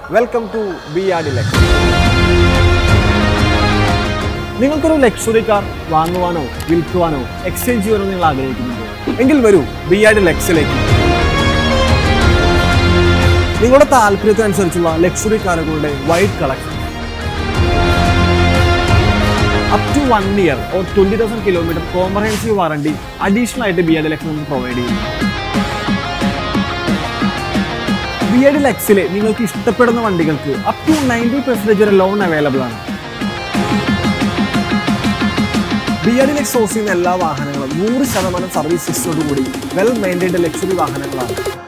welcome to B R D Lex നിങ്ങൾക്കൊരു luxury car വാങ്ങുവാനോ വിൽക്കുവാനോ എക്സ്ചേഞ്ച് ചെയ്യാനോ നിങ്ങൾ ആഗ്രഹിക്കുന്നുണ്ടോ എങ്കിൽ വരൂ ബി ആർ ഡി ലെക്സിലേക്ക് നിങ്ങളുടെ താല്പര്യത്തിനനുസരിച്ചുള്ള ലക്ഷറി കാറുകളുടെ wide collection up to one year or twenty thousand kilometre comprehensive warranty additional ആയിട്ട് ബി ആർ ഡി ലെക്സ് നമുക്ക് പ്രൊവൈഡ് ചെയ്യുന്നു ബി എ ഡി ലെക്സിലെ നിങ്ങൾക്ക് ഇഷ്ടപ്പെടുന്ന വണ്ടികൾക്ക് അപ് ടു നയൻറ്റി പെർസെൻറ്റേജ് വരെ ലോൺ അവൈലബിൾ ആണ് B A D Lex source ചെയ്യുന്ന എല്ലാ വാഹനങ്ങളും നൂറ് ശതമാനം സർവീസ് ഹിസ്റ്ററോട് കൂടി വെൽ മെയിൻറ്റൈൻഡ് ലക്ഷറി വാഹനങ്ങളാണ്